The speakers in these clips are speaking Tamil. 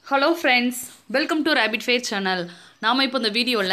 hello friends welcome to rapid fair channel நாம் இப்போ இந்த வீடியோவில்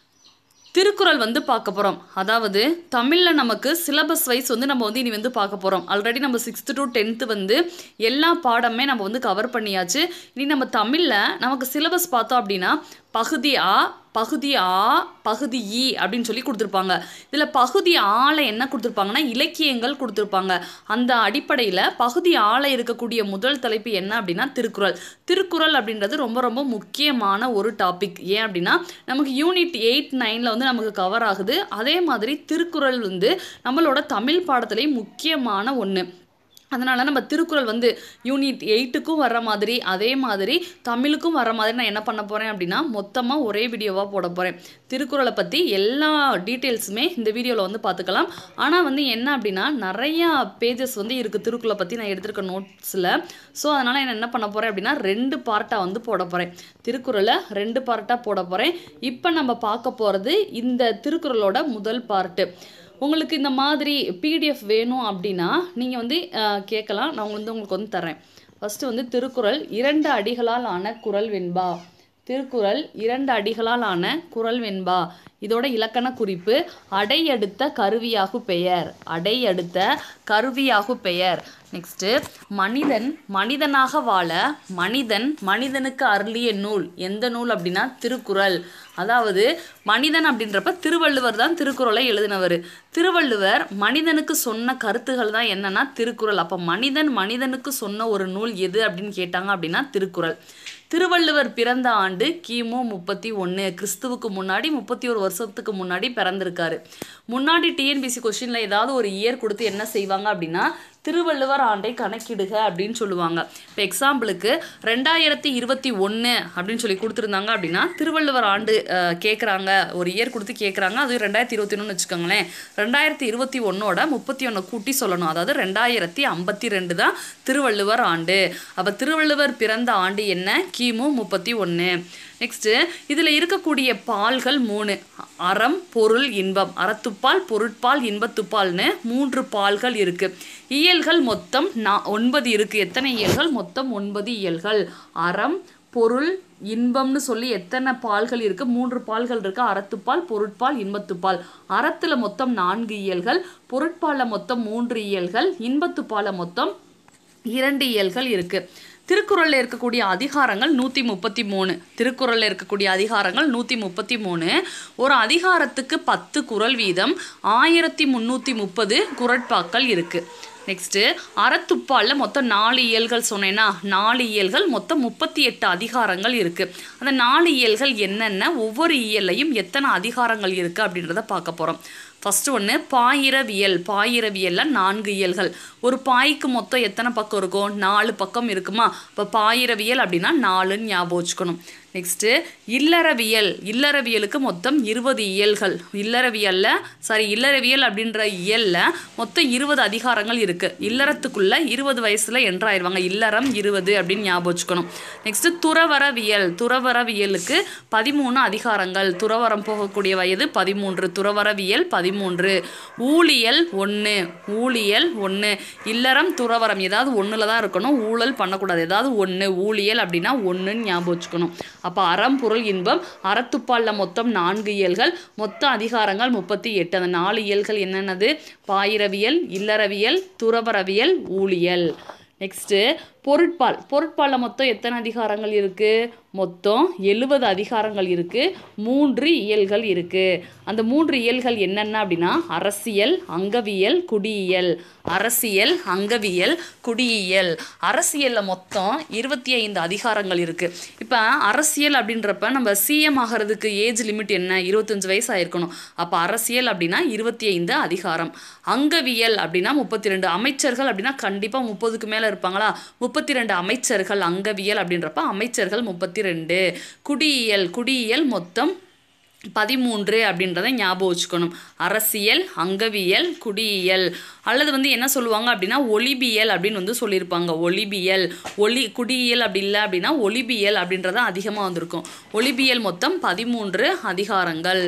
திருக்குறள் வந்து பார்க்க போகிறோம் அதாவது தமிழில் நமக்கு சிலபஸ் வைஸ் வந்து நம்ம வந்து இனி வந்து பார்க்க போகிறோம் ஆல்ரெடி நம்ம சிக்ஸ்த்து டு டென்த்து வந்து எல்லா பாடமே நம்ம வந்து கவர் பண்ணியாச்சு இனி நம்ம தமிழில் நமக்கு சிலபஸ் பார்த்தோம் அப்படின்னா பகுதி ஆ பகுதி ஆ பகுதி இ அப்படின்னு சொல்லி கொடுத்துருப்பாங்க இதில் பகுதி ஆல என்ன கொடுத்துருப்பாங்கன்னா இலக்கியங்கள் கொடுத்துருப்பாங்க அந்த அடிப்படையில் பகுதி ஆல இருக்கக்கூடிய முதல் தலைப்பு என்ன அப்படின்னா திருக்குறள் திருக்குறள் அப்படின்றது ரொம்ப ரொம்ப முக்கியமான ஒரு டாபிக் ஏன் அப்படின்னா நமக்கு யூனிட் எயிட் நைனில் வந்து நமக்கு கவர் ஆகுது அதே மாதிரி திருக்குறள் வந்து நம்மளோட தமிழ் பாடத்துலேயும் முக்கியமான ஒன்று அதனால் நம்ம திருக்குறள் வந்து யூனிட் எயிட்டுக்கும் வர்ற மாதிரி அதே மாதிரி தமிழுக்கும் வர மாதிரி நான் என்ன பண்ண போகிறேன் அப்படின்னா மொத்தமாக ஒரே வீடியோவாக போட போகிறேன் திருக்குறளை பற்றி எல்லா டீட்டெயில்ஸுமே இந்த வீடியோவில் வந்து பார்த்துக்கலாம் ஆனால் வந்து என்ன அப்படின்னா நிறையா பேஜஸ் வந்து இருக்குது திருக்குறளை பற்றி நான் எடுத்திருக்க நோட்ஸில் ஸோ அதனால் நான் என்ன பண்ண போகிறேன் அப்படின்னா ரெண்டு பார்ட்டாக வந்து போட போகிறேன் திருக்குறளை ரெண்டு பார்ட்டாக போட போகிறேன் இப்போ நம்ம பார்க்க போகிறது இந்த திருக்குறளோட முதல் பார்ட்டு உங்களுக்கு இந்த மாதிரி பிடிஎஃப் வேணும் அப்படின்னா நீங்கள் வந்து அஹ், கேட்கலாம் நான் வந்து உங்களுக்கு வந்து தரேன் ஃபஸ்ட்டு வந்து திருக்குறள் இரண்டு அடிகளால் ஆன குறள் வெண்பா திருக்குறள் இரண்டு அடிகளால் ஆன குறள் வெண்பா இதோட இலக்கண குறிப்பு அடையடுத்த கருவியாகு பெயர் அடையடுத்த கருவியாகு பெயர் நெக்ஸ்ட்டு மனிதன் மனிதனாக வாழ மனிதன் மனிதனுக்கு அருளிய நூல் எந்த நூல் அப்படின்னா திருக்குறள் அதாவது மனிதன் அப்படின்றப்ப திருவள்ளுவர் தான் திருக்குறளை எழுதினவர் திருவள்ளுவர் மனிதனுக்கு சொன்ன கருத்துகள் தான் என்னன்னா திருக்குறள் அப்போ மனிதன் மனிதனுக்கு சொன்ன ஒரு நூல் எது அப்படின்னு கேட்டாங்க அப்படின்னா திருக்குறள் திருவள்ளுவர் பிறந்த ஆண்டு கிமு முப்பத்தி ஒன்று கிறிஸ்துவுக்கு முன்னாடி முப்பத்தி ஒரு வருஷத்துக்கு முன்னாடி பிறந்திருக்காரு முன்னாடி டிஎன்பிசி கொஸ்டினில் ஏதாவது ஒரு இயர் கொடுத்து என்ன செய்வாங்க அப்படின்னா திருவள்ளுவர் ஆண்டை கணக்கிடுக அப்படின்னு சொல்லுவாங்க இப்போ எக்ஸாம்பிளுக்கு ரெண்டாயிரத்தி இருபத்தி ஒன்று அப்படின்னு சொல்லி கொடுத்துருந்தாங்க அப்படின்னா திருவள்ளுவர் ஆண்டு கேட்குறாங்க ஒரு இயர் கொடுத்து கேட்குறாங்க அது ரெண்டாயிரத்தி இருபத்தி ஒன்றுன்னு வச்சுக்கோங்களேன் ரெண்டாயிரத்தி இருபத்தி ஒன்னோட முப்பத்தி ஒன்று கூட்டி சொல்லணும் அதாவது ரெண்டாயிரத்தி ஐம்பத்தி ரெண்டு தான் திருவள்ளுவர் ஆண்டு அப்போ திருவள்ளுவர் பிறந்த ஆண்டு என்ன கிமு முப்பத்தி ஒன்று நெக்ஸ்ட்டு இதில் இருக்கக்கூடிய பால்கள் மூணு அறம் பொருள் இன்பம் அறத்துப்பால் பொருட்பால் இன்பத்துப்பால்னு மூன்று பால்கள் இருக்கு இயல்கள் மொத்தம் நா ஒன்பது இருக்கு எத்தனை இயல்கள் மொத்தம் ஒன்பது இயல்கள் அறம் பொருள் இன்பம்னு சொல்லி எத்தனை பால்கள் இருக்கு மூன்று பால்கள் இருக்கு அறத்துப்பால் பொருட்பால் இன்பத்துப்பால் அறத்துல மொத்தம் நான்கு இயல்கள் பொருட்பால மொத்தம் மூன்று இயல்கள் இன்பத்துப்பால மொத்தம் இரண்டு இயல்கள் இருக்கு திருக்குறளில் இருக்கக்கூடிய அதிகாரங்கள் நூற்றி முப்பத்தி மூணு திருக்குறளில் இருக்கக்கூடிய அதிகாரங்கள் நூற்றி முப்பத்தி மூணு ஒரு அதிகாரத்துக்கு பத்து குறள் வீதம் ஆயிரத்தி முந்நூற்றி முப்பது குரட்பாக்கள் இருக்குது நெக்ஸ்ட்டு அறத்துப்பாலில் மொத்தம் நாலு இயல்கள் சொன்னேன்னா நாலு இயல்கள் மொத்தம் முப்பத்தி எட்டு அதிகாரங்கள் இருக்குது அந்த நாலு இயல்கள் என்னென்ன ஒவ்வொரு இயல்லையும் எத்தனை அதிகாரங்கள் இருக்குது அப்படின்றத பார்க்க போகிறோம் ஃபஸ்ட்டு ஒன்று பாயிரவியல் பாயிரவியலில் நான்கு இயல்கள் ஒரு பாய்க்கு மொத்தம் எத்தனை பக்கம் இருக்கும் நாலு பக்கம் இருக்குமா இப்போ பாயிரவியல் அப்படின்னா நாலுன்னு ஞாபகம் வச்சுக்கணும் நெக்ஸ்ட்டு இல்லறவியல் இல்லறவியலுக்கு மொத்தம் இருபது இயல்கள் இல்லறவியலில் சாரி இல்லறவியல் அப்படின்ற இயலில் மொத்தம் இருபது அதிகாரங்கள் இருக்குது இல்லறத்துக்குள்ள இருபது வயசில் என்ட்ராயிருவாங்க இல்லறம் இருபது அப்படின்னு ஞாபகம் வச்சுக்கணும் நெக்ஸ்ட்டு துறவரவியல் துறவரவியலுக்கு பதிமூணு அதிகாரங்கள் துறவரம் போகக்கூடிய வயது பதிமூன்று துறவரவியல் பதிமூன்று ஊழியல் ஒன்று ஊழியல் ஒன்று இல்லறம் துறவரம் ஏதாவது ஒன்றில் தான் இருக்கணும் ஊழல் பண்ணக்கூடாது ஏதாவது ஒன்று ஊழியல் அப்படின்னா ஒன்றுன்னு ஞாபகம் வச்சுக்கணும் அப்போ அறம் பொருள் இன்பம் அறத்துப்பாலில் மொத்தம் நான்கு இயல்கள் மொத்த அதிகாரங்கள் முப்பத்தி எட்டு அந்த நாலு இயல்கள் என்னென்னது பாயிரவியல் இல்லறவியல் துறவரவியல் ஊழியல் நெக்ஸ்ட்டு பொருட்பால் பொருட்பாலில் மொத்தம் எத்தனை அதிகாரங்கள் இருக்குது மொத்தம் எழுபது அதிகாரங்கள் இருக்குது மூன்று இயல்கள் இருக்குது அந்த மூன்று இயல்கள் என்னென்ன அப்படின்னா அரசியல் அங்கவியல் குடியியல் அரசியல் அங்கவியல் குடியியல் அரசியலில் மொத்தம் இருபத்தி ஐந்து அதிகாரங்கள் இருக்குது இப்போ அரசியல் அப்படின்றப்ப நம்ம சிஎம் ஆகிறதுக்கு ஏஜ் லிமிட் என்ன இருபத்தஞ்சு வயசு ஆயிருக்கணும் அப்போ அரசியல் அப்படின்னா இருபத்தி ஐந்து அதிகாரம் அங்கவியல் அப்படின்னா முப்பத்தி ரெண்டு அமைச்சர்கள் அப்படின்னா கண்டிப்பாக முப்பதுக்கு மேலே இருப்பாங்களா முப்பத்தி ரெண்டு அமைச்சர்கள் அங்கவியல் அப்படின்றப்ப அமைச்சர்கள் முப்பத்தி ரெண்டு குடியியல் குடியியல் மொத்தம் பதிமூன்று அப்படின்றத ஞாபகம் வச்சுக்கணும் அரசியல் அங்கவியல் குடியியல் அல்லது வந்து என்ன சொல்லுவாங்க அப்படின்னா ஒலிபியல் அப்படின்னு வந்து சொல்லியிருப்பாங்க ஒலிபியல் ஒலி குடியியல் அப்படி இல்லை அப்படின்னா ஒலிபியல் அப்படின்றத அதிகமாக வந்திருக்கும் ஒலிபியல் மொத்தம் பதிமூன்று அதிகாரங்கள்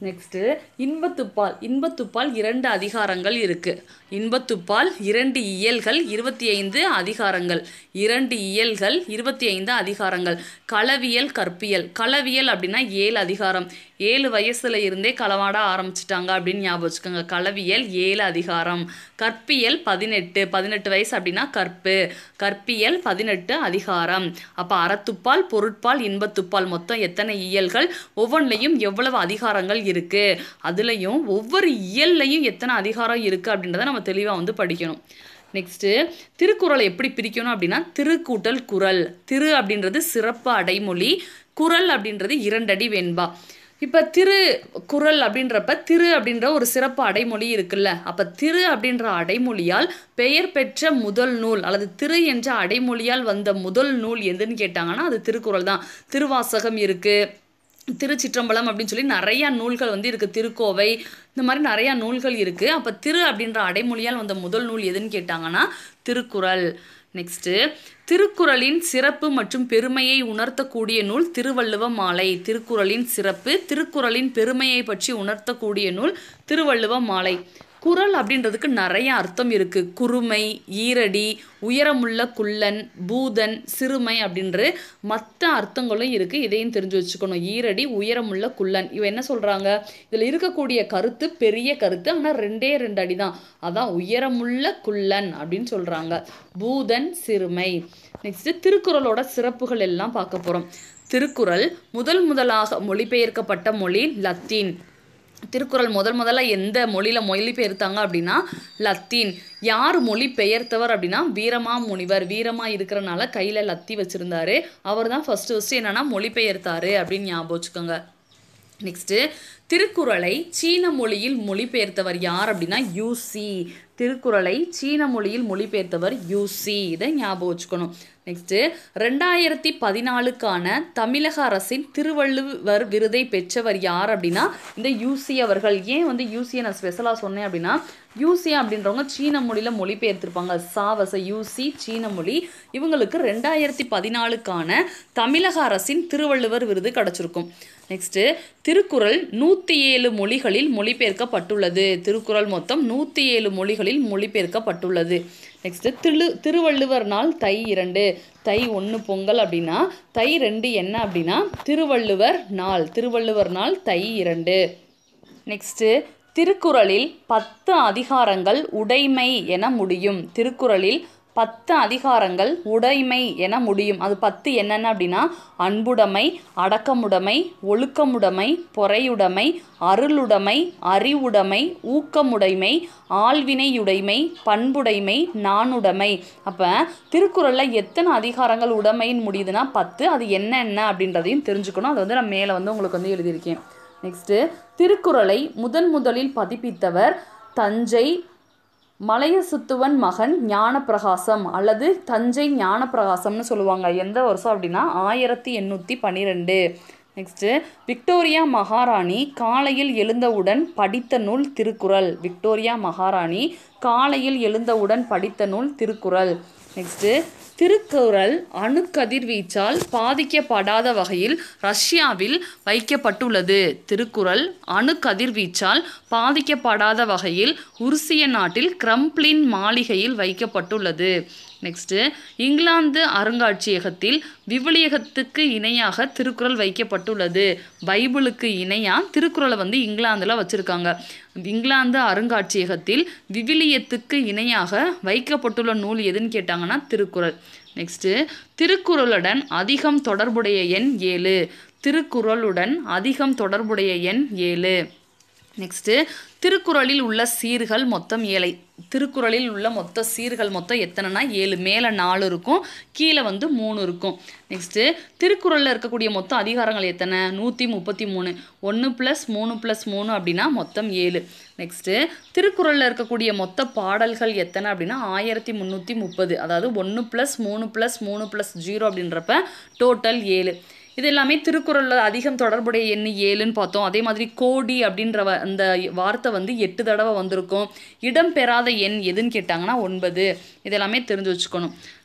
நெக்ஸ்ட்டு இன்பத்துப்பால் இன்பத்துப்பால் இரண்டு அதிகாரங்கள் இருக்கு இன்பத்துப்பால் இரண்டு இயல்கள் இருபத்தி ஐந்து அதிகாரங்கள் இரண்டு இயல்கள் இருபத்தி ஐந்து அதிகாரங்கள் களவியல் கற்பியல் களவியல் அப்படின்னா ஏழு அதிகாரம் ஏழு வயசுல இருந்தே களவாட ஆரம்பிச்சிட்டாங்க அப்படின்னு ஞாபகம் வச்சுக்கோங்க களவியல் ஏழு அதிகாரம் கற்பியல் பதினெட்டு பதினெட்டு வயசு அப்படின்னா கற்பு கற்பியல் பதினெட்டு அதிகாரம் அப்போ அறத்துப்பால் பொருட்பால் இன்பத்துப்பால் மொத்தம் எத்தனை இயல்கள் ஒவ்வொன்றிலையும் எவ்வளவு அதிகாரங்கள் இருக்கு அதுலேயும் ஒவ்வொரு இயல்லையும் எத்தனை அதிகாரம் இருக்கு அப்படின்றத நம்ம தெளிவாக வந்து படிக்கணும் நெக்ஸ்ட்டு திருக்குறளை எப்படி பிரிக்கணும் அப்படின்னா திருக்கூட்டல் குரல் திரு அப்படின்றது சிறப்பு அடைமொழி குரல் அப்படின்றது இரண்டடி வெண்பா இப்போ திரு குரல் அப்படின்றப்ப திரு அப்படின்ற ஒரு சிறப்பு அடைமொழி இருக்குல்ல அப்போ திரு அப்படின்ற அடைமொழியால் பெயர் பெற்ற முதல் நூல் அல்லது திரு என்ற அடைமொழியால் வந்த முதல் நூல் எதுன்னு கேட்டாங்கன்னா அது திருக்குறள் தான் திருவாசகம் இருக்கு திருச்சிற்றம்பலம் அப்படின்னு சொல்லி நிறையா நூல்கள் வந்து இருக்குது திருக்கோவை இந்த மாதிரி நிறையா நூல்கள் இருக்குது அப்போ திரு அப்படின்ற அடைமொழியால் வந்த முதல் நூல் எதுன்னு கேட்டாங்கன்னா திருக்குறள் நெக்ஸ்ட்டு திருக்குறளின் சிறப்பு மற்றும் பெருமையை உணர்த்தக்கூடிய நூல் திருவள்ளுவ மாலை திருக்குறளின் சிறப்பு திருக்குறளின் பெருமையை பற்றி உணர்த்தக்கூடிய நூல் திருவள்ளுவ மாலை குரல் அப்படின்றதுக்கு நிறைய அர்த்தம் இருக்கு குறுமை ஈரடி உயரமுள்ள குள்ளன் பூதன் சிறுமை அப்படின்ற மற்ற அர்த்தங்களும் இருக்கு இதையும் தெரிஞ்சு வச்சுக்கணும் ஈரடி உயரமுள்ள குள்ளன் இவ என்ன சொல்றாங்க இதுல இருக்கக்கூடிய கருத்து பெரிய கருத்து ஆனா ரெண்டே ரெண்டு அடி தான் அதான் உயரமுள்ள குள்ளன் அப்படின்னு சொல்றாங்க பூதன் சிறுமை நெக்ஸ்ட் திருக்குறளோட சிறப்புகள் எல்லாம் பார்க்க போறோம் திருக்குறள் முதல் முதலாக மொழிபெயர்க்கப்பட்ட மொழி லத்தீன் திருக்குறள் முதல் முதல்ல எந்த மொழியில் மொழிபெயர்த்தாங்க அப்படின்னா லத்தீன் யார் மொழி பெயர்த்தவர் அப்படின்னா வீரமா முனிவர் வீரமா இருக்கிறனால கையில் லத்தி வச்சிருந்தாரு அவர் தான் ஃபர்ஸ்ட் ஃபர்ஸ்ட் என்னன்னா மொழிபெயர்த்தாரு அப்படின்னு ஞாபகம் வச்சுக்கோங்க நெக்ஸ்ட்டு திருக்குறளை சீன மொழியில் மொழிபெயர்த்தவர் யார் அப்படின்னா யூசி திருக்குறளை சீன மொழியில் மொழிபெயர்த்தவர் யூசி இதை ஞாபகம் வச்சுக்கணும் நெக்ஸ்ட்டு ரெண்டாயிரத்தி பதினாலுக்கான தமிழக அரசின் திருவள்ளுவர் விருதை பெற்றவர் யார் அப்படின்னா இந்த யூசி அவர்கள் ஏன் வந்து யூசியை நான் ஸ்பெஷலாக சொன்னேன் அப்படின்னா யூசி அப்படின்றவங்க சீன மொழியில் மொழிபெயர்த்திருப்பாங்க சாவச யூசி சீன மொழி இவங்களுக்கு ரெண்டாயிரத்தி பதினாலுக்கான தமிழக அரசின் திருவள்ளுவர் விருது கிடச்சிருக்கும் நெக்ஸ்ட்டு திருக்குறள் நூற்றி ஏழு மொழிகளில் மொழிபெயர்க்கப்பட்டுள்ளது திருக்குறள் மொத்தம் நூற்றி ஏழு மொழிகளில் மொழிபெயர்க்கப்பட்டுள்ளது நெக்ஸ்ட்டு திரு திருவள்ளுவர் நாள் தை இரண்டு தை ஒன்று பொங்கல் அப்படின்னா தை ரெண்டு என்ன அப்படின்னா திருவள்ளுவர் நாள் திருவள்ளுவர் நாள் தை இரண்டு நெக்ஸ்ட்டு திருக்குறளில் பத்து அதிகாரங்கள் உடைமை என முடியும் திருக்குறளில் பத்து அதிகாரங்கள் உடைமை என முடியும் அது பத்து என்னென்ன அப்படின்னா அன்புடைமை அடக்கமுடைமை ஒழுக்கமுடைமை பொறையுடைமை அருளுடைமை அறிவுடைமை ஊக்கமுடைமை ஆள்வினையுடைமை பண்புடைமை நாணுடைமை அப்போ திருக்குறளில் எத்தனை அதிகாரங்கள் உடைமைன்னு முடியுதுன்னா பத்து அது என்னென்ன அப்படின்றதையும் தெரிஞ்சுக்கணும் அதை வந்து நான் மேலே வந்து உங்களுக்கு வந்து எழுதியிருக்கேன் நெக்ஸ்ட்டு திருக்குறளை முதன் முதலில் பதிப்பித்தவர் தஞ்சை மலையசுத்துவன் மகன் ஞானப்பிரகாசம் அல்லது தஞ்சை ஞானப்பிரகாசம்னு சொல்லுவாங்க எந்த வருஷம் அப்படின்னா ஆயிரத்தி எண்ணூற்றி பன்னிரெண்டு நெக்ஸ்ட்டு விக்டோரியா மகாராணி காலையில் எழுந்தவுடன் படித்த நூல் திருக்குறள் விக்டோரியா மகாராணி காலையில் எழுந்தவுடன் படித்த நூல் திருக்குறள் நெக்ஸ்ட்டு திருக்குறள் அணுக்கதிர்வீச்சால் பாதிக்கப்படாத வகையில் ரஷ்யாவில் வைக்கப்பட்டுள்ளது திருக்குறள் அணுக்கதிர்வீச்சால் பாதிக்கப்படாத வகையில் உருசிய நாட்டில் கிரம்ப்ளின் மாளிகையில் வைக்கப்பட்டுள்ளது நெக்ஸ்ட்டு இங்கிலாந்து அருங்காட்சியகத்தில் விவிலியகத்துக்கு இணையாக திருக்குறள் வைக்கப்பட்டுள்ளது பைபிளுக்கு இணையாக திருக்குறளை வந்து இங்கிலாந்தில் வச்சுருக்காங்க இங்கிலாந்து அருங்காட்சியகத்தில் விவிலியத்துக்கு இணையாக வைக்கப்பட்டுள்ள நூல் எதுன்னு கேட்டாங்கன்னா திருக்குறள் நெக்ஸ்ட்டு திருக்குறளுடன் அதிகம் தொடர்புடைய எண் ஏழு திருக்குறளுடன் அதிகம் தொடர்புடைய எண் ஏழு நெக்ஸ்ட்டு திருக்குறளில் உள்ள சீர்கள் மொத்தம் ஏழை திருக்குறளில் உள்ள மொத்த சீர்கள் மொத்தம் எத்தனைனா ஏழு மேலே நாலு இருக்கும் கீழே வந்து மூணு இருக்கும் நெக்ஸ்ட்டு திருக்குறளில் இருக்கக்கூடிய மொத்த அதிகாரங்கள் எத்தனை நூற்றி முப்பத்தி மூணு ஒன்று ப்ளஸ் மூணு ப்ளஸ் மூணு அப்படின்னா மொத்தம் ஏழு நெக்ஸ்ட்டு திருக்குறளில் இருக்கக்கூடிய மொத்த பாடல்கள் எத்தனை அப்படின்னா ஆயிரத்தி முந்நூற்றி முப்பது அதாவது ஒன்று ப்ளஸ் மூணு ப்ளஸ் மூணு ப்ளஸ் ஜீரோ அப்படின்றப்ப டோட்டல் ஏழு இது எல்லாமே திருக்குறளில் அதிகம் தொடர்புடைய எண்ணு ஏழுன்னு பார்த்தோம் அதே மாதிரி கோடி அப்படின்ற வ- அந்த வார்த்தை வந்து எட்டு தடவை வந்திருக்கும் இடம் பெறாத எண் எதுன்னு கேட்டாங்கன்னா ஒன்பது இதெல்லாமே தெரிஞ்சு வச்சுக்கணும்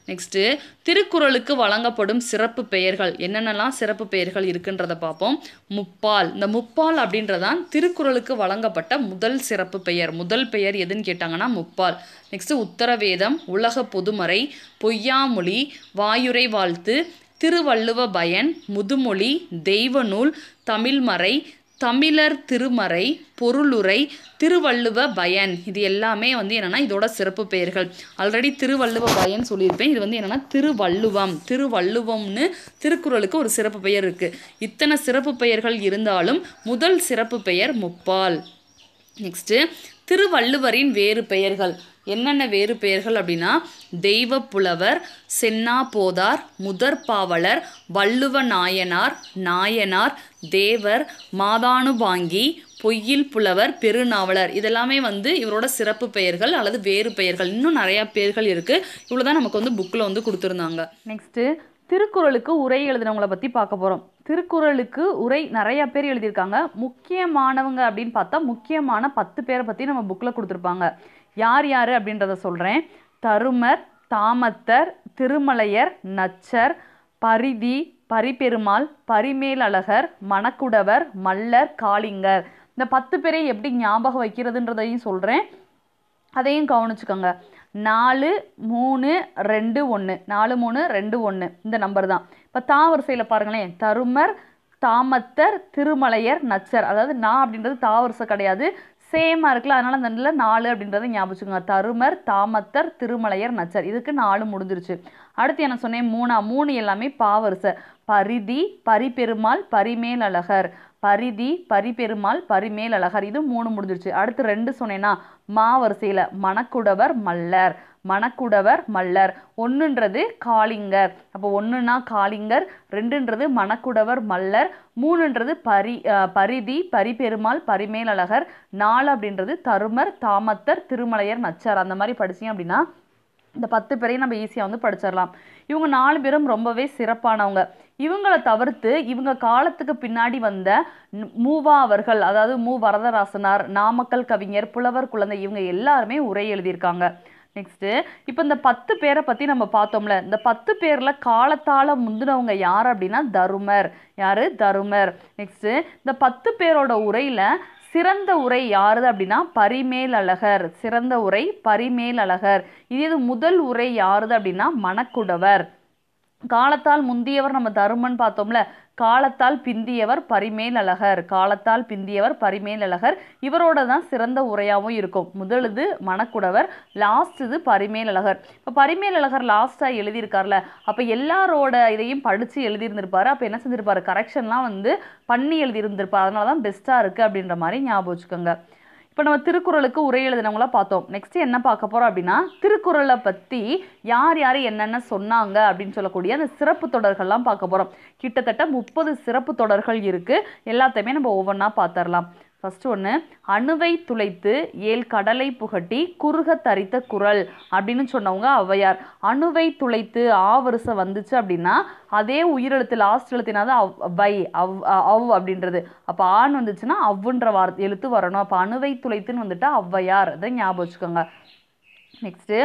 நெக்ஸ்ட்டு திருக்குறளுக்கு வழங்கப்படும் சிறப்பு பெயர்கள் என்னென்னலாம் சிறப்பு பெயர்கள் இருக்குன்றத பார்ப்போம் முப்பால் இந்த முப்பால் அப்படின்றதான் திருக்குறளுக்கு வழங்கப்பட்ட முதல் சிறப்பு பெயர் முதல் பெயர் எதுன்னு கேட்டாங்கன்னா முப்பால் நெக்ஸ்ட்டு உத்தரவேதம் உலக பொதுமறை பொய்யாமொழி வாயுரை வாழ்த்து திருவள்ளுவ பயன் முதுமொழி தெய்வநூல் தமிழ்மறை தமிழர் திருமறை பொருளுரை திருவள்ளுவ பயன் இது எல்லாமே வந்து என்னன்னா இதோட சிறப்பு பெயர்கள் ஆல்ரெடி திருவள்ளுவ பயன் சொல்லியிருப்பேன் இது வந்து என்னன்னா திருவள்ளுவம் திருவள்ளுவம்னு திருக்குறளுக்கு ஒரு சிறப்பு பெயர் இருக்கு இத்தனை சிறப்பு பெயர்கள் இருந்தாலும் முதல் சிறப்பு பெயர் முப்பால் நெக்ஸ்ட்டு திருவள்ளுவரின் வேறு பெயர்கள் என்னென்ன வேறு பெயர்கள் அப்படின்னா தெய்வ புலவர் சென்னா போதார் முதற் பாவலர் வள்ளுவ நாயனார் நாயனார் தேவர் மாதானுபாங்கி பொய்யில் புலவர் பெருநாவலர் இதெல்லாமே வந்து இவரோட சிறப்பு பெயர்கள் அல்லது வேறு பெயர்கள் இன்னும் நிறையா பெயர்கள் இருக்குது இவ்வளோ தான் நமக்கு வந்து புக்கில் வந்து கொடுத்துருந்தாங்க நெக்ஸ்ட்டு திருக்குறளுக்கு உரை எழுதினவங்கள பற்றி பார்க்க போகிறோம் திருக்குறளுக்கு உரை நிறைய பேர் எழுதியிருக்காங்க முக்கியமானவங்க அப்படின்னு பார்த்தா முக்கியமான பத்து பேரை பற்றி நம்ம புக்கில் கொடுத்துருப்பாங்க யார் யார் அப்படின்றத சொல்கிறேன் தருமர் தாமத்தர் திருமலையர் நச்சர் பரிதி பரிபெருமாள் பரிமேலழகர் மணக்குடவர் மல்லர் காளிங்கர் இந்த பத்து பேரை எப்படி ஞாபகம் வைக்கிறதுன்றதையும் சொல்கிறேன் அதையும் கவனிச்சுக்கோங்க நாலு மூணு ரெண்டு ஒன்று நாலு மூணு ரெண்டு ஒன்று இந்த நம்பர் தான் இப்போ தா வரிசையில் பாருங்களேன் தருமர் தாமத்தர் திருமலையர் நச்சர் அதாவது நான் அப்படின்றது தா வரிசை கிடையாது சேமாக இருக்குல்ல அதனால் அந்த இடத்துல நாலு அப்படின்றத ஞாபகம் தருமர் தாமத்தர் திருமலையர் நச்சர் இதுக்கு நாலு முடிஞ்சிருச்சு அடுத்து என்ன சொன்னேன் மூணா மூணு எல்லாமே பாவரிசை பரிதி பரிபெருமாள் பரிமேல் அழகர் பரிதி பரிபெருமாள் பரிமேல் அழகர் இது மூணு முடிஞ்சிருச்சு அடுத்து ரெண்டு சொன்னேன்னா மாவரிசையில் மணக்குடவர் மல்லர் மணக்குடவர் மல்லர் ஒன்றுன்றது காளிங்கர் அப்போ ஒன்றுனா காளிங்கர் ரெண்டுன்றது மணக்குடவர் மல்லர் மூணுன்றது பரி அஹ், பரிதி பரிபெருமாள் பரிமேலழகர் நாலு அப்படின்றது தருமர் தாமத்தர் திருமலையர் நச்சர் அந்த மாதிரி படிச்சீங்க அப்படின்னா இந்த பத்து பேரையும் நம்ம ஈஸியாக வந்து படிச்சிடலாம் இவங்க நாலு பேரும் ரொம்பவே சிறப்பானவங்க இவங்களை தவிர்த்து இவங்க காலத்துக்கு பின்னாடி வந்த ந- மூவா அவர்கள் அதாவது மு வரதராசனார் நாமக்கல் கவிஞர் புலவர் குழந்தை இவங்க எல்லாருமே உரை எழுதியிருக்காங்க நெக்ஸ்ட்டு இப்போ இந்த பத்து பேரை பற்றி நம்ம பார்த்தோம்ல இந்த பத்து பேரில் காலத்தால் முந்தினவங்க யார் அப்படின்னா தருமர் யார் தருமர் நெக்ஸ்ட்டு இந்த பத்து பேரோட உரையில் சிறந்த உரை யாருது அப்படின்னா பரிமேல் அழகர் சிறந்த உரை பரிமேல் அழகர் இது இது முதல் உரை யாருது அப்படின்னா மணக்குடவர் காலத்தால் முந்தியவர் நம்ம தருமன் பார்த்தோம்ல காலத்தால் பிந்தியவர் பரிமேல் அழகர் காலத்தால் பிந்தியவர் பரிமேல் அழகர் இவரோட தான் சிறந்த உரையாகவும் இருக்கும் முதலுது மணக்குடவர் லாஸ்ட் இது பரிமேல் அழகர் இப்போ பரிமேல் அழகர் லாஸ்ட்டாக எழுதியிருக்கார்ல அப்போ எல்லாரோட இதையும் படித்து எழுதியிருந்திருப்பாரு அப்போ என்ன செஞ்சிருப்பாரு கரெக்ஷன்லாம் வந்து பண்ணி எழுதியிருந்திருப்பார் அதனால தான் பெஸ்ட்டாக இருக்குது அப்படின்ற மாதிரி ஞாபகம் வச்சுக்கோங்க இப்போ நம்ம திருக்குறளுக்கு உரை எழுதினவங்கள பார்த்தோம் நெக்ஸ்ட் என்ன பார்க்க போறோம் அப்படின்னா திருக்குறளை பற்றி யார் யார் என்னென்ன சொன்னாங்க அப்படின்னு சொல்லக்கூடிய அந்த சிறப்பு தொடர்கள்லாம் பார்க்க போகிறோம் கிட்டத்தட்ட முப்பது சிறப்பு தொடர்கள் இருக்குது எல்லாத்தையுமே நம்ம ஒவ்வொன்றா பார்த்துடலாம் ஃபர்ஸ்ட் ஒன்று அணுவை துளைத்து ஏழ் கடலை புகட்டி குறுக தரித்த குறள் அப்படின்னு சொன்னவங்க ஔவையார் அணுவை துளைத்து ஆ வரிசை வந்துச்சு அப்படின்னா அதே உயிரெழுத்து லாஸ்ட் எழுத்தினாவது அவ் வை அவ் அ- அவ் அப்படின்றது அப்போ ஆண் வந்துச்சுன்னா அவ்வுன்ற வார்த்தை எழுத்து வரணும் அப்போ அணுவை துளைத்துன்னு வந்துட்டா ஔவையார் அதை ஞாபகம் வச்சுக்கோங்க நெக்ஸ்ட்டு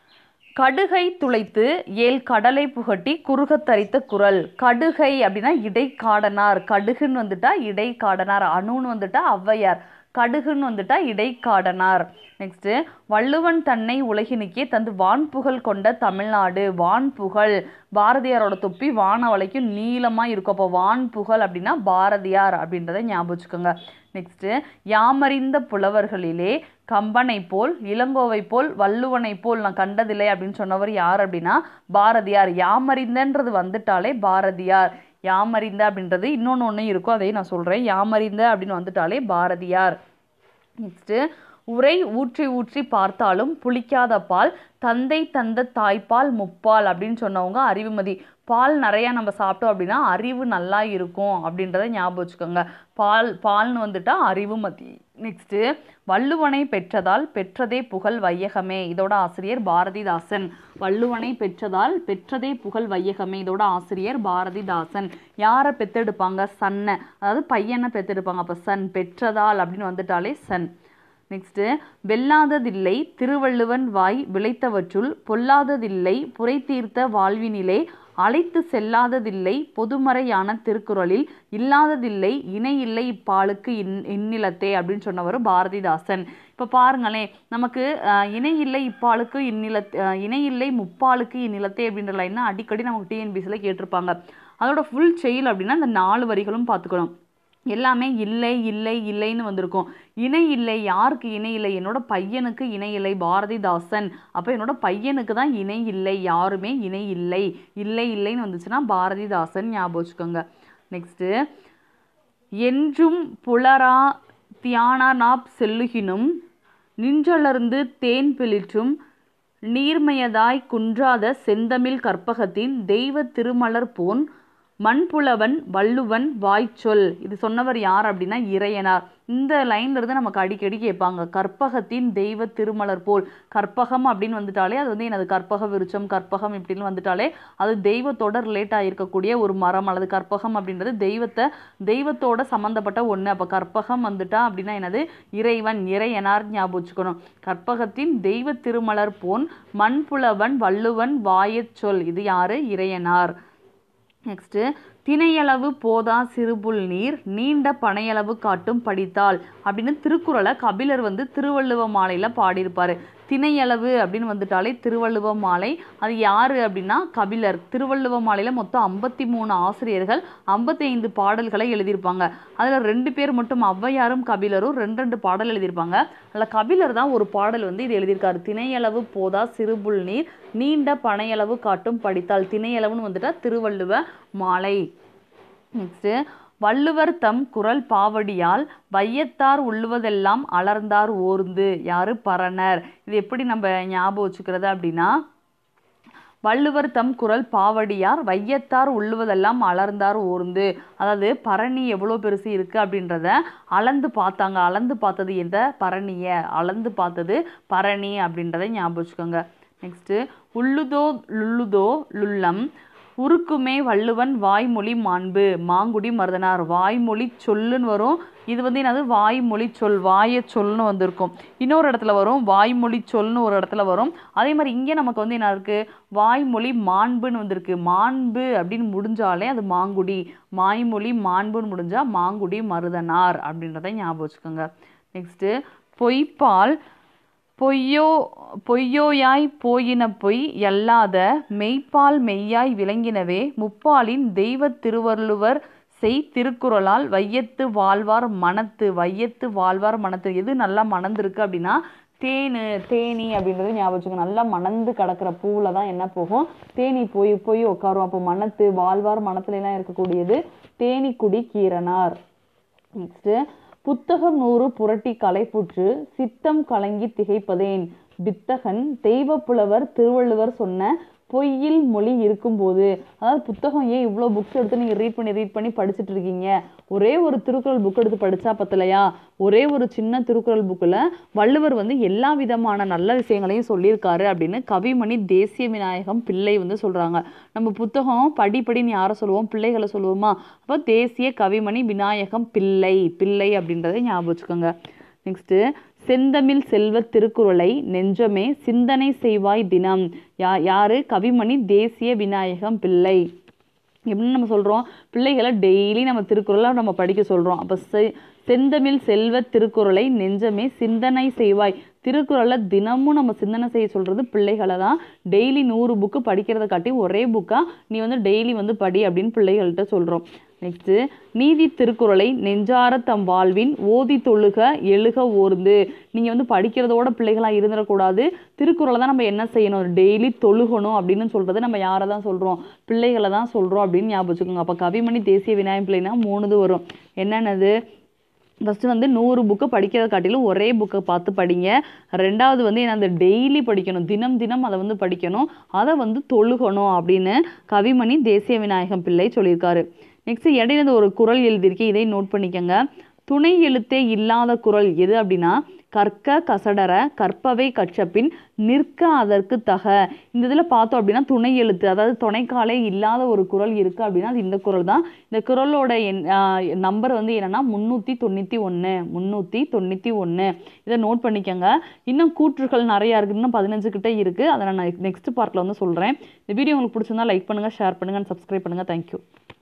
கடுகை துளைத்து ஏல் கடலை புகட்டி குறுகத் தரித்த குரல் கடுகை அப்படின்னா இடைக்காடனார் கடுகுன்னு வந்துட்டா இடைக்காடனார் அணுன்னு வந்துட்டா ஔவையார் கடுகுன்னு வந்துட்டா இடைக்காடனார் நெக்ஸ்ட்டு வள்ளுவன் தன்னை உலகினுக்கே தந்து வான்புகழ் கொண்ட தமிழ்நாடு வான்புகழ் பாரதியாரோட தொப்பி வான வளைக்கும் நீளமாக இருக்கும் அப்போ வான்புகழ் அப்படின்னா பாரதியார் அப்படின்றத ஞாபகம் வச்சுக்கோங்க நெக்ஸ்ட்டு யாமறிந்த புலவர்களிலே கம்பனை போல் இளங்கோவை போல் வள்ளுவனை போல் நான் கண்டதில்லை அப்படின்னு சொன்னவர் யார் அப்படின்னா பாரதியார் யாமறிந்தன்றது வந்துட்டாலே பாரதியார் யாமறிந்த அப்படின்றது இன்னொன்று ஒன்று இருக்கும் அதையும் நான் சொல்கிறேன் யாமறிந்த அப்படின்னு வந்துட்டாலே பாரதியார் நெக்ஸ்ட்டு உரை ஊற்றி ஊற்றி பார்த்தாலும் புளிக்காத பால் தந்தை தந்த தாய்ப்பால் முப்பால் அப்படின்னு சொன்னவங்க அறிவுமதி பால் நிறையா நம்ம சாப்பிட்டோம் அப்படின்னா அறிவு நல்லா இருக்கும் அப்படின்றத ஞாபகம் வச்சுக்கோங்க பால் பால்னு வந்துட்டா அறிவுமதி நெக்ஸ்ட்டு வள்ளுவனை பெற்றதால் பெற்றதே புகழ் வையகமே இதோட ஆசிரியர் பாரதிதாசன் வள்ளுவனை பெற்றதால் பெற்றதே புகழ் வையகமே இதோட ஆசிரியர் பாரதிதாசன் யாரை பெத்தெடுப்பாங்க சன்னை அதாவது பையனை பெத்தெடுப்பாங்க அப்போ சன் பெற்றதால் அப்படின்னு வந்துட்டாலே சன் நெக்ஸ்ட்டு வெல்லாததில்லை திருவள்ளுவன் வாய் விளைத்தவற்றுள் பொல்லாததில்லை புரை தீர்த்த வாழ்வினிலே அழைத்து செல்லாததில்லை பொதுமறையான திருக்குறளில் இல்லாததில்லை இணை இல்லை இப்பாலுக்கு இன் இந்நிலத்தே அப்படின்னு சொன்னவர் பாரதிதாசன் இப்போ பாருங்களேன் நமக்கு அஹ், இணை இல்லை இப்பாலுக்கு இந்நிலத் அஹ், இணை இல்லை முப்பாலுக்கு இந்நிலத்தே அப்படின்ற லைன்னா அடிக்கடி நமக்கு டிஎன்பிசியில் கேட்டிருப்பாங்க அதோட ஃபுல் செயல் அப்படின்னா இந்த நாலு வரிகளும் பார்த்துக்கணும் எல்லாமே இல்லை இல்லை இல்லைன்னு வந்திருக்கும் இணை இல்லை யாருக்கு இணை இல்லை என்னோட பையனுக்கு இணை இல்லை பாரதிதாசன் அப்போ என்னோட பையனுக்கு தான் இணை இல்லை யாருமே இணை இல்லை இல்லை இல்லைன்னு வந்துச்சுன்னா பாரதிதாசன் ஞாபகம் வச்சுக்கோங்க நெக்ஸ்ட்டு என்றும் புலரா தியானாப் செல்லுகினும் நின்றலர்ந்து தேன் பிளிற்றும் நீர்மையதாய் குன்றாத செந்தமிழ் கற்பகத்தின் தெய்வ திருமலர் போன் மண்புலவன் வள்ளுவன் வாய்ச்சொல் இது சொன்னவர் யார் அப்படின்னா இறையனார் இந்த லைன்ல இருந்து நமக்கு அடிக்கடி கேட்பாங்க கற்பகத்தின் தெய்வ திருமலர் போல் கற்பகம் அப்படின்னு வந்துட்டாலே அது வந்து எனது கற்பக விருட்சம் கற்பகம் இப்படின்னு வந்துட்டாலே அது தெய்வத்தோட ரிலேட் ஆகிருக்கக்கூடிய ஒரு மரம் அல்லது கற்பகம் அப்படின்றது தெய்வத்தை தெய்வத்தோட சம்மந்தப்பட்ட ஒன்று அப்போ கற்பகம் வந்துட்டா அப்படின்னா என்னது இறைவன் இறையனார் ஞாபகம் வச்சுக்கணும் கற்பகத்தின் தெய்வ திருமலர் போன் மண்புலவன் வள்ளுவன் வாயச் சொல் இது யாரு இறையனார் நெக்ஸ்ட்டு திணையளவு போதா சிறுபுல் நீர் நீண்ட பனையளவு காட்டும் படித்தால் அப்படின்னு திருக்குறளை கபிலர் வந்து திருவள்ளுவ மாலையில் பாடியிருப்பார் திணையளவு அப்படின்னு வந்துட்டாலே திருவள்ளுவ மாலை அது யார் அப்படின்னா கபிலர் திருவள்ளுவ மாலையில் மொத்தம் ஐம்பத்தி மூணு ஆசிரியர்கள் ஐம்பத்தி ஐந்து பாடல்களை எழுதியிருப்பாங்க அதில் ரெண்டு பேர் மட்டும் ஔவையாரும் கபிலரும் ரெண்டு ரெண்டு பாடல் எழுதியிருப்பாங்க அதில் கபிலர் தான் ஒரு பாடல் வந்து இது எழுதியிருக்காரு திணையளவு போதா சிறுபுல் நீர் நீண்ட பனையளவு காட்டும் படித்தால் திணையளவுன்னு வந்துட்டா திருவள்ளுவ மாலை நெக்ஸ்ட்டு வள்ளுவர் தம் குரல் பாவடியால் வையத்தார் உள்ளுவதெல்லாம் அலர்ந்தார் ஓர்ந்து யாரு பரணர் இது எப்படி நம்ம ஞாபகம் வச்சுக்கிறது அப்படின்னா வள்ளுவர் தம் குரல் பாவடியார் வையத்தார் உள்ளுவதெல்லாம் அலர்ந்தார் ஓர்ந்து அதாவது பரணி எவ்வளோ பெருசு இருக்குது அப்படின்றத அளந்து பார்த்தாங்க அளந்து பார்த்தது எந்த பரணியை அளந்து பார்த்தது பரணி அப்படின்றத ஞாபகம் வச்சுக்கோங்க நெக்ஸ்ட்டு உள்ளுதோ லுள்ளுதோ லுள்ளம் உருக்குமே வள்ளுவன் வாய்மொழி மாண்பு மாங்குடி மருதனார் வாய்மொழி சொல்லுன்னு வரும் இது வந்து என்னது வாய்மொழி சொல் வாய சொல்னு வந்திருக்கும் இன்னொரு இடத்துல வரும் வாய்மொழி சொல்னு ஒரு இடத்துல வரும் அதே மாதிரி இங்கே நமக்கு வந்து என்ன இருக்கு வாய்மொழி மாண்புன்னு வந்திருக்கு மாண்பு அப்படின்னு முடிஞ்சாலே அது மாங்குடி மாய்மொழி மாண்புன்னு முடிஞ்சா மாங்குடி மருதனார் அப்படின்றத ஞாபகம் வச்சுக்கோங்க நெக்ஸ்ட்டு பொய்ப்பால் பொய்யோ பொய்யோயாய் போயின பொய் அல்லாத மெய்ப்பால் மெய்யாய் விளங்கினவே முப்பாலின் தெய்வத் திருவள்ளுவர் செய் திருக்குறளால் வையத்து வாழ்வார் மனத்து வையத்து வாழ்வார் மனத்து எது நல்லா மணந்திருக்கு அப்படின்னா தேனு தேனி அப்படின்றது ஞாபகம் வச்சுக்கோங்க நல்லா மணந்து கிடக்கிற பூவில் தான் என்ன போகும் தேனி போய் போய் உட்காரும் அப்போ மனத்து வாழ்வார் மனத்துல எல்லாம் இருக்கக்கூடியது தேனீக்குடி கீரனார் நெக்ஸ்ட்டு புத்தகம் நூறு புரட்டி களைப்புற்று சித்தம் கலங்கி திகைப்பதேன் வித்தகன் தெய்வப்புலவர் திருவள்ளுவர் சொன்ன பொய்யில் மொழி இருக்கும்போது அதாவது புத்தகம் ஏன் இவ்வளோ புக்ஸ் எடுத்து நீங்கள் ரீட் பண்ணி ரீட் பண்ணி படிச்சுட்டு இருக்கீங்க ஒரே ஒரு திருக்குறள் புக் எடுத்து படிச்சா பத்தலையா ஒரே ஒரு சின்ன திருக்குறள் புக்கில் வள்ளுவர் வந்து எல்லா விதமான நல்ல விஷயங்களையும் சொல்லியிருக்காரு அப்படின்னு கவிமணி தேசிய விநாயகம் பிள்ளை வந்து சொல்கிறாங்க நம்ம புத்தகம் படி படின்னு யாரை சொல்லுவோம் பிள்ளைகளை சொல்லுவோமா அப்போ தேசிய கவிமணி விநாயகம் பிள்ளை பிள்ளை அப்படின்றத ஞாபகம் வச்சுக்கோங்க நெக்ஸ்ட்டு செந்தமிழ் செல்வ திருக்குறளை நெஞ்சமே சிந்தனை செய்வாய் தினம் யா யாரு கவிமணி தேசிய விநாயகம் பிள்ளை எப்படின்னு நம்ம சொல்கிறோம் பிள்ளைகளை டெய்லி நம்ம திருக்குறளை நம்ம படிக்க சொல்கிறோம் அப்போ செ செந்தமிழ் செல்வ திருக்குறளை நெஞ்சமே சிந்தனை செய்வாய் திருக்குறளை தினமும் நம்ம சிந்தனை செய்ய சொல்கிறது பிள்ளைகளை தான் டெய்லி நூறு புக்கு படிக்கிறத காட்டி ஒரே புக்காக நீ வந்து டெய்லி வந்து படி அப்படின்னு பிள்ளைகள்கிட்ட சொல்கிறோம் நெக்ஸ்ட்டு நீதி திருக்குறளை நெஞ்சார தம் வாழ்வின் ஓதி தொழுக எழுக ஓர்ந்து நீங்கள் வந்து படிக்கிறதோட பிள்ளைகளாக இருந்துடக்கூடாது திருக்குறளை தான் நம்ம என்ன செய்யணும் டெய்லி தொழுகணும் அப்படின்னு சொல்கிறது நம்ம யாரை தான் சொல்கிறோம் பிள்ளைகளை தான் சொல்கிறோம் அப்படின்னு ஞாபகம் வச்சுக்கோங்க அப்போ கவிமணி தேசிய விநாயகம் பிள்ளைனா மூணு இது வரும் என்னென்னது ஃபஸ்ட்டு வந்து நூறு புக்கு படிக்கிறத காட்டிலும் ஒரே புக்கை பார்த்து படிங்க ரெண்டாவது வந்து என்ன அந்த டெய்லி படிக்கணும் தினம் தினம் அதை வந்து படிக்கணும் அதை வந்து தொழுகணும் அப்படின்னு கவிமணி தேசிய விநாயகம் பிள்ளை சொல்லியிருக்காரு நெக்ஸ்ட் இடையில இந்த ஒரு குறள் எழுதியிருக்கேன் இதை நோட் பண்ணிக்கோங்க துணை எழுத்தே இல்லாத குறள் எது அப்படின்னா கற்க கசடர கற்பவை கற்றபின் நிற்க அதற்கு தக இந்த இதில் பார்த்தோம் அப்படின்னா துணை எழுத்து அதாவது துணைக்காலே இல்லாத ஒரு குறள் இருக்குது அப்படின்னா அது இந்த குறள் தான் இந்த குறளோட எண் நம்பர் வந்து என்னன்னா முந்நூற்றி தொண்ணூற்றி ஒன்று முந்நூற்றி தொண்ணூற்றி ஒன்று இதை நோட் பண்ணிக்கோங்க இன்னும் கூற்றுகள் நிறையா இருக்குது இன்னும் பதினஞ்சு கிட்டே இருக்குது அதை நான் நெக்ஸ்ட் பார்ட்டில் வந்து சொல்கிறேன் இந்த வீடியோ உங்களுக்கு பிடிச்சிருந்தா லைக் பண்ணுங்கள் ஷேர் பண்ணுங்கள் சப்ஸ்கிரைப் பண்ணுங்கள் தேங்க்யூ